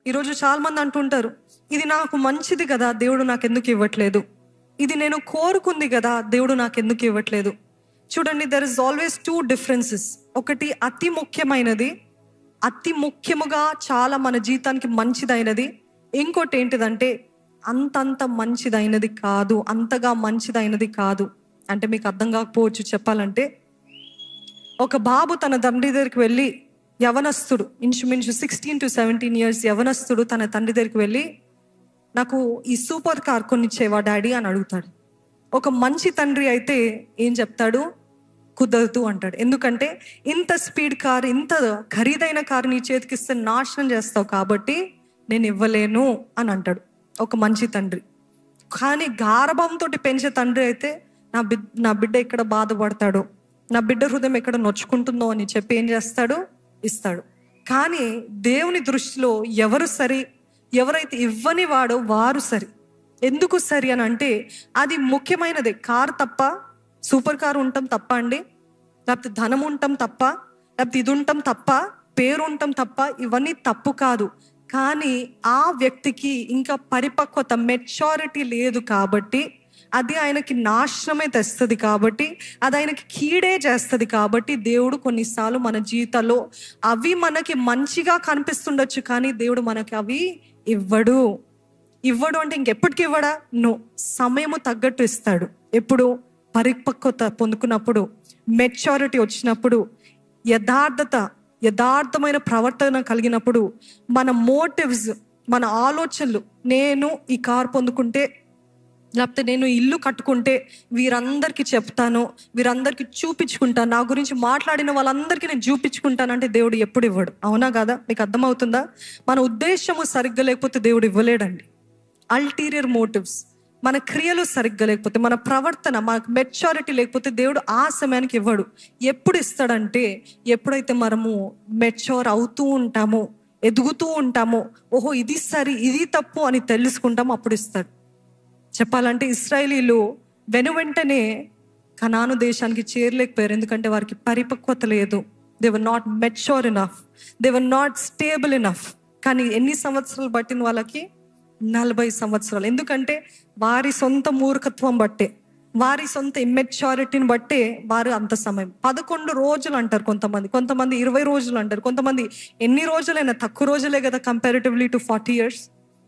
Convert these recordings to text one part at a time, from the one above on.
ఈరోజు చాలా మంది అంటుంటారు ఇది నాకు మంచిది కదా దేవుడు నాకు ఎందుకు ఇవ్వట్లేదు ఇది నేను కోరుకుంది కదా దేవుడు నాకు ఎందుకు ఇవ్వట్లేదు చూడండి there is always two differences ఒకటి అతి ముఖ్యమైనది అతి ముఖ్యముగా చాలా మన జీవితానికి మంచిదైనది ఇంకోటి ఏంటిదంటే అంతంత మంచిదైనది కాదు అంతగా మంచిదైనది కాదు అంటే మీకు అర్థం కాకపోవచ్చు చెప్పాలంటే ఒక బాబు తన తండ్రి దగ్గరికి వెళ్ళి యవనస్తుడు ఇంచుమించు సిక్స్టీన్ టు సెవెంటీన్ ఇయర్స్ యవనస్తుడు తన తండ్రి దగ్గరికి వెళ్ళి నాకు ఈ సూపర్ కార్ కొనిచ్చేవా డాడీ అని అడుగుతాడు ఒక మంచి తండ్రి అయితే ఏం చెప్తాడు కుదరదు అంటాడు ఎందుకంటే ఇంత స్పీడ్ కార్ ఇంత ఖరీదైన కారు నీ చేతికిస్తే నాశనం చేస్తావు కాబట్టి నేను ఇవ్వలేను అని అంటాడు ఒక మంచి తండ్రి కానీ గారభంతో పెంచే తండ్రి అయితే నా బిడ్ నా బిడ్డ ఎక్కడ బాధపడతాడో నా బిడ్డ హృదయం ఎక్కడ నొచ్చుకుంటుందో అని చెప్పి ఏం చేస్తాడు ఇస్తాడు కానీ దేవుని దృష్టిలో ఎవరు సరి ఎవరైతే ఇవ్వని వాడో వారు సరి ఎందుకు సరి అని అంటే అది ముఖ్యమైనదే కారు తప్ప సూపర్ కారు ఉండటం తప్ప అండి లేకపోతే ధనం ఉండటం తప్ప లేకపోతే ఇది ఉండటం తప్ప పేరు ఉండటం తప్ప ఇవన్నీ తప్పు కాదు కానీ ఆ వ్యక్తికి ఇంకా పరిపక్వత మెచ్యూరిటీ లేదు కాబట్టి అది ఆయనకి నాశనమే తెస్తుంది కాబట్టి అది ఆయనకి కీడే చేస్తుంది కాబట్టి దేవుడు కొన్నిసార్లు మన జీవితాల్లో అవి మనకి మంచిగా కనిపిస్తుండొచ్చు కానీ దేవుడు మనకి అవి ఇవ్వడు ఇవ్వడు అంటే ఇంకెప్పటికి ఇవ్వడా నో సమయము తగ్గట్టు ఇస్తాడు ఎప్పుడు పరిపక్వత పొందుకున్నప్పుడు మెచ్యూరిటీ వచ్చినప్పుడు యథార్థత యథార్థమైన ప్రవర్తన కలిగినప్పుడు మన మోటివ్స్ మన ఆలోచనలు నేను ఈ కార్ పొందుకుంటే లేకపోతే నేను ఇల్లు కట్టుకుంటే వీరందరికీ చెప్తాను వీరందరికీ చూపించుకుంటాను నా గురించి మాట్లాడిన వాళ్ళందరికీ నేను చూపించుకుంటానంటే దేవుడు ఎప్పుడు ఇవ్వడు అవునా కదా మీకు అర్థమవుతుందా మన ఉద్దేశము సరిగ్గా లేకపోతే దేవుడు ఇవ్వలేడండి అల్టీరియర్ మోటివ్స్ మన క్రియలు సరిగ్గా లేకపోతే మన ప్రవర్తన మనకు మెచ్యూరిటీ లేకపోతే దేవుడు ఆ సమయానికి ఇవ్వడు ఎప్పుడు ఇస్తాడంటే ఎప్పుడైతే మనము మెచ్యూర్ అవుతూ ఉంటామో ఎదుగుతూ ఉంటామో ఓహో ఇది సరి ఇది తప్పు అని తెలుసుకుంటామో అప్పుడు ఇస్తాడు చెప్పాలంటే ఇస్రాయలీలు వెను వెంటనే కనాను దేశానికి చేరలేకపోయారు ఎందుకంటే వారికి పరిపక్వత లేదు they were not mature enough they were not stable enough కానీ ఎన్ని సంవత్సరాలు పట్టిన వాళ్ళకి నలభై సంవత్సరాలు ఎందుకంటే వారి సొంత మూర్ఖత్వం బట్టే వారి సొంత ఇమ్మెచ్యూరిటీని బట్టే వారు అంత సమయం పదకొండు రోజులు అంటారు కొంతమంది కొంతమంది ఇరవై రోజులు అంటారు కొంతమంది ఎన్ని రోజులైనా తక్కువ రోజులే కదా కంపారిటివ్లీ టు ఫార్టీ ఇయర్స్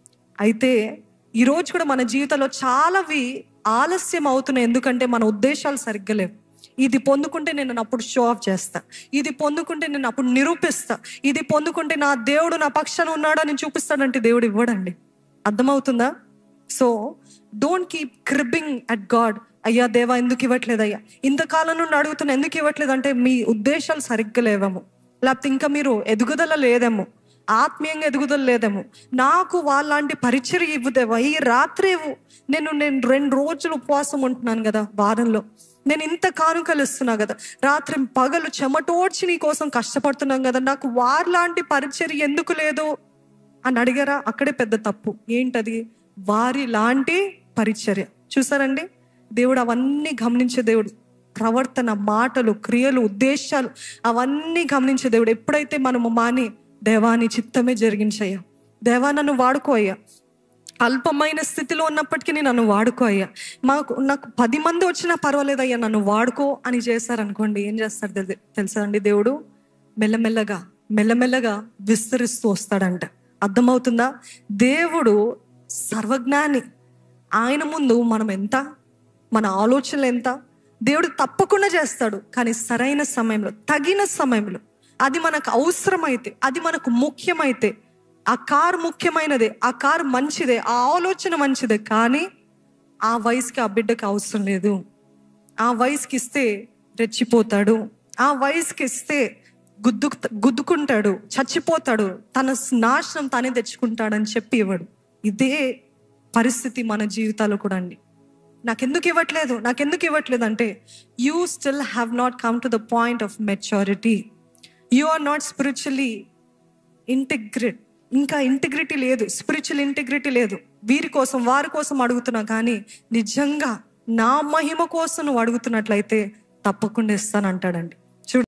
అయితే ఈ రోజు కూడా మన జీవితంలో చాలావి ఆలస్యం అవుతున్నాయి ఎందుకంటే మన ఉద్దేశాలు సరిగ్గా లేవు ఇది పొందుకుంటే నేను అప్పుడు షో ఆఫ్ చేస్తా ఇది పొందుకుంటే నేను అప్పుడు నిరూపిస్తా ఇది పొందుకుంటే నా దేవుడు నా పక్షాన ఉన్నాడని చూపిస్తాడంటే దేవుడు ఇవ్వడండి అర్థమవుతుందా so don't keep cribbing at God అయ్యా దేవా ఎందుకు ఇవ్వట్లేదు అయ్యా ఇంతకాలం నుండి అడుగుతున్నా ఎందుకు ఇవ్వట్లేదు అంటే మీ ఉద్దేశాలు సరిగ్గా లేవేమో లేకపోతే ఇంకా మీరు ఎదుగుదల లేదేమో ఆత్మీయంగా ఎదుగుదల లేదేమో నాకు వాళ్ళలాంటి పరిచయం ఇవ్వదేవా ఈ రాత్రి ఇవ్వు నేను నేను రెండు రోజులు ఉపవాసం ఉంటున్నాను కదా వారంలో నేను ఇంత కానుకలు ఇస్తున్నా కదా రాత్రి పగలు చెమటోడ్చి నీ కోసం కష్టపడుతున్నాం కదా నాకు వారిలాంటి పరిచయం ఎందుకు లేదు అని అడిగారా అక్కడే పెద్ద తప్పు ఏంటది వారి లాంటి పరిచర్య చూసారండి దేవుడు అవన్నీ గమనించే దేవుడు ప్రవర్తన మాటలు క్రియలు ఉద్దేశాలు అవన్నీ గమనించే దేవుడు ఎప్పుడైతే మనము మాని దేవాని చిత్తమే జరిగించయ్యా దేవా నన్ను వాడుకో అయ్యా అల్పమైన స్థితిలో ఉన్నప్పటికీ నన్ను వాడుకో అయ్యా మాకు నాకు పది మంది వచ్చినా పర్వాలేదు అయ్యా నన్ను వాడుకో అని చేశారనుకోండి ఏం చేస్తారు తెలి- తెలుసా అండి దేవుడు మెల్లమెల్లగా మెల్లమెల్లగా విస్తరిస్తూ వస్తాడంట అర్థమవుతుందా దేవుడు సర్వజ్ఞాని ఆయన ముందు మనం ఎంత మన ఆలోచనలు ఎంత దేవుడు తప్పకుండా చేస్తాడు కానీ సరైన సమయంలో తగిన సమయంలో అది మనకు అవసరమైతే అది మనకు ముఖ్యమైతే ఆ కారు ముఖ్యమైనదే ఆ కారు మంచిదే ఆ ఆలోచన మంచిదే కానీ ఆ వయసుకి ఆ బిడ్డకి అవసరం లేదు ఆ వయసుకి ఇస్తే రెచ్చిపోతాడు ఆ వయసుకి ఇస్తే గుద్దు గుద్దుకుంటాడు చచ్చిపోతాడు తన నాశనం తానే తెచ్చుకుంటాడని చెప్పి ఇవ్వడు ఇదే పరిస్థితి మన జీవితాల్లో కూడా అండి నాకెందుకు ఇవ్వట్లేదు నాకెందుకు ఇవ్వట్లేదు అంటే you still have not come to the point of maturity you are not spiritually integrate ఇంకా ఇంటిగ్రిటీ లేదు స్పిరిచువల్ ఇంటిగ్రిటీ లేదు వీరి కోసం వారి కోసం అడుగుతున్నా కానీ నిజంగా నా మహిమ కోసం నువ్వు అడుగుతున్నట్లయితే తప్పకుండా ఇస్తానంటాడండి